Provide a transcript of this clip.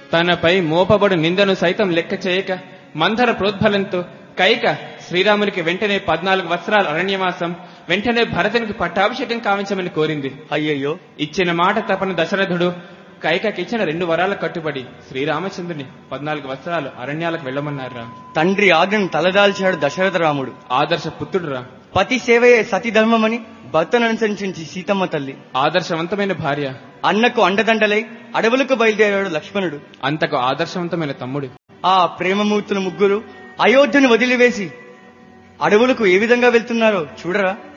తనపై మోపబడు నిందను సైతం లెక్క చేయక మందర ప్రోద్బలంతో కైక శ్రీరామునికి వెంటనే పద్నాలుగు వత్సరాల అరణ్యవాసం వెంటనే భరతునికి పట్టాభిషేకం కావించమని కోరింది అయ్యయ్యో ఇచ్చిన మాట తపన దశరథుడు కైకకిచ్చిన రెండు వరాలకు కట్టుబడి శ్రీరామచంద్రుని పద్నాలుగు వత్సరాలు అరణ్యాలకు వెళ్ళమన్నారా తండ్రి ఆజ్ఞను తలదాల్చాడు దశరథ రాముడు ఆదర్శ పుత్రుడురా పతి సేవయే సతి ధర్మమని భర్తను అనుసరించి సీతమ్మ తల్లి ఆదర్శవంతమైన భార్య అన్నకు అండదండలై అడవులకు బయలుదేరాడు లక్ష్మణుడు అంతకు ఆదర్శవంతమైన తమ్ముడు ఆ ప్రేమమూర్తులు ముగ్గురు అయోధ్యను వదిలివేసి అడవులకు ఏ విధంగా వెళ్తున్నారో చూడరా